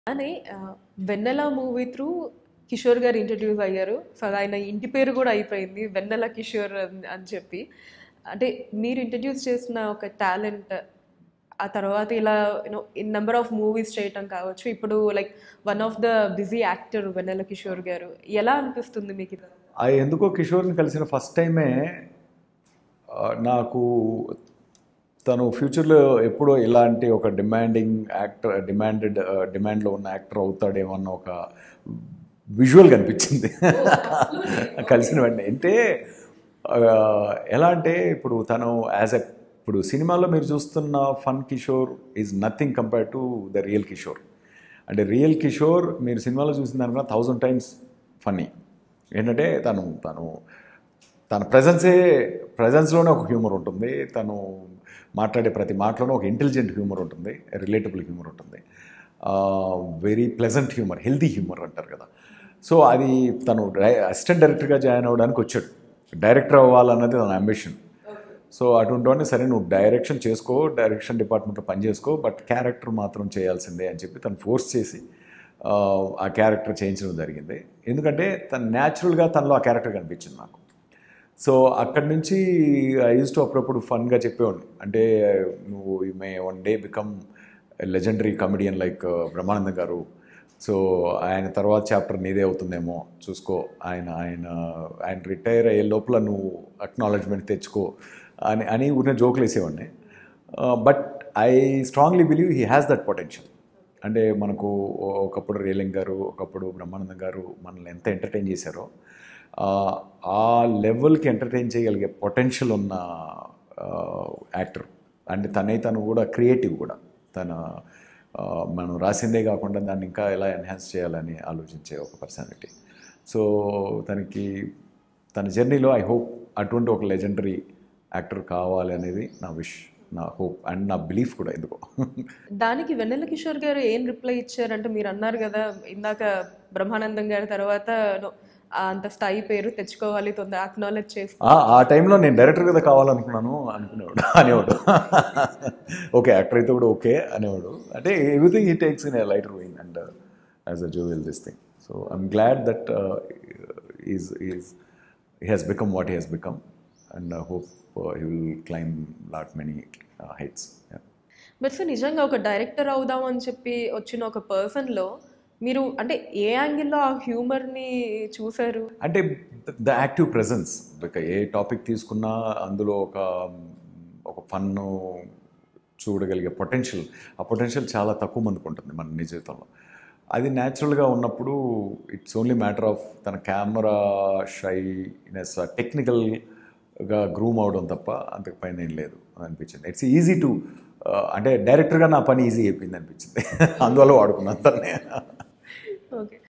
అని ఆ, వెన్నెల movie through Kishore గారు ఇంట్రడ్యూస్ అయ్యారు సో ఆయన ఇంటి పేరు కూడా అయిపోయింది వెన్నెల కిషోర్ అని అని చెప్పి అంటే మీరు ఇంట్రడ్యూస్ చేసిన ఒక టాలెంట్ ఆ తర్వాత ఇలా you know in number of movies చేయటం కావచ్చు ఇప్పుడు like one of the busy actor Vennela Kishore garu ఎలా అనిపిస్తుంది మీకు ఇది ఆ ఎందుకో కిషోర్ని కలిసిన ఫస్ట్ టైమే ఆ, నాకు తను ఫ్యూచర్లో ఎప్పుడో ఇలాంటి ఒక డిమాండింగ్ యాక్టర్ డిమాండెడ్ డిమాండ్లో ఉన్న యాక్టర్ అవుతాడేమో అన్న ఒక విజువల్ కనిపించింది కలిసిన వెంటనే అంటే ఆ, ఎలా అంటే ఇప్పుడు తను యాజ్ ఎ ఇప్పుడు సినిమాలో మీరు చూస్తున్న fun Kishore is nothing compare to the real Kishore అంటే రియల్ కిషోర్ మీరు సినిమాలో చూసిన దానికన్నా థౌజండ్ టైమ్స్ ఫన్నీ ఏంటంటే తను తను తన ప్రజెన్సే ప్రజెన్స్లోనే ఒక హ్యూమర్ ఉంటుంది తను మాట్లాడే ప్రతి మాటలోనే ఒక ఇంటెలిజెంట్ హ్యూమర్ ఉంటుంది రిలేటబుల్ హ్యూమర్ ఉంటుంది very pleasant humour healthy humour అంటారు కదా సో అది తను అసిస్టెంట్ డైరెక్టర్గా జాయిన్ అవ్వడానికి వచ్చాడు డైరెక్టర్ అవ్వాలన్నది తన అంబిషన్ సో అటువంటి వాడిని సరే నువ్వు డైరెక్షన్ చేసుకో డైరెక్షన్ డిపార్ట్మెంట్లో పని చేసుకో బట్ క్యారెక్టర్ మాత్రం చేయాల్సిందే అని చెప్పి తను ఫోర్స్ చేసి ఆ, ఆ క్యారెక్టర్ చేయించడం జరిగింది ఎందుకంటే తను న్యాచురల్గా తనలో ఆ క్యారెక్టర్ కనిపించింది నాకు సో అక్కడి నుంచి ఐ యూస్ టు అప్పుడప్పుడు ఫన్గా చెప్పేవాడిని అంటే నువ్వు may one day become legendary comedian like Brahmanandam garu so ఆయన తర్వాత చాప్టర్ నీదే అవుతుందేమో చూసుకో ఆయన ఆయన ఆయన రిటైర్ అయ్యే లోపల నువ్వు అక్నాలజ్మెంట్ తెచ్చుకో అని అని ఉన్న జోకులు వేసేవాడిని but I strongly believe he has that potential అంటే మనకు ఒకప్పుడు రేలింగ్ గారు ఒకప్పుడు బ్రహ్మానందం గారు మనల్ని ఎంత ఎంటర్టైన్ చేశారో ఆ, ఆ లెవెల్కి ఎంటర్టైన్ చేయగలిగే పొటెన్షియల్ ఉన్న యాక్టర్ అంటే తనే తను కూడా క్రియేటివ్ కూడా తన ఆ, మనం రాసిందే కాకుండా దాన్ని ఇంకా ఎలా ఎన్హాన్స్ చేయాలని ఆలోచించే ఒక పర్సనాలిటీ సో తనకి తన జర్నీలో ఐ హోప్ అటువంటి ఒక లెజెండరీ యాక్టర్ కావాలి అనేది నా విష్ నా హోప్ అండ్ నా బిలీఫ్ కూడా ఎందుకో దానికి వెన్నెల కిషోర్ గారు ఏం రిప్లై ఇచ్చారంటే మీరు అన్నారు కదా ఇందాక బ్రహ్మానందం గారి తర్వాత no, ఆ అంత స్థాయి పేరు తెచ్చుకోవాలి తొందర అక్నాలెడ్జ్ చేసి ఆ ఆ టైంలో నేను డైరెక్టర్ కదా కావాలనుకున్నాను అనుకునేవాడు అనేవాడు ఓకే యాక్టర్ అయితే కూడా ఓకే అనేవాడు అంటే everything he takes in lighter vein and as a jovial this thing so I'm glad that is is he has become what he has become and hope he will climb lot many heights but sir నిజంగా ఒక director అవుదాం అని చెప్పి వచ్చిన ఒక పర్సన్లో మీరు అంటే ఏ యాంగిల్లో ఆ హ్యూమర్ని చూసారు అంటే ద యాక్టివ్ ప్రెజెన్స్ ఇక ఏ టాపిక్ తీసుకున్నా అందులో ఒక ఒక ఫన్ను చూడగలిగే పొటెన్షియల్ ఆ పొటెన్షియల్ చాలా తక్కువ మందికి ఉంటుంది మన నిజ జీవితంలో అది న్యాచురల్గా ఉన్నప్పుడు ఇట్స్ ఓన్లీ మ్యాటర్ ఆఫ్ తన కెమెరా షైనెస్ టెక్నికల్గా గ్రూమ్ అవడం తప్ప అంతకు పైన ఏం లేదు అనిపించింది ఇట్స్ ఈజీ టు అంటే డైరెక్టర్గా నా పని ఈజీ అయిపోయింది అనిపించింది అందువల్ల వాడుకున్నాను తన్నే ఓకే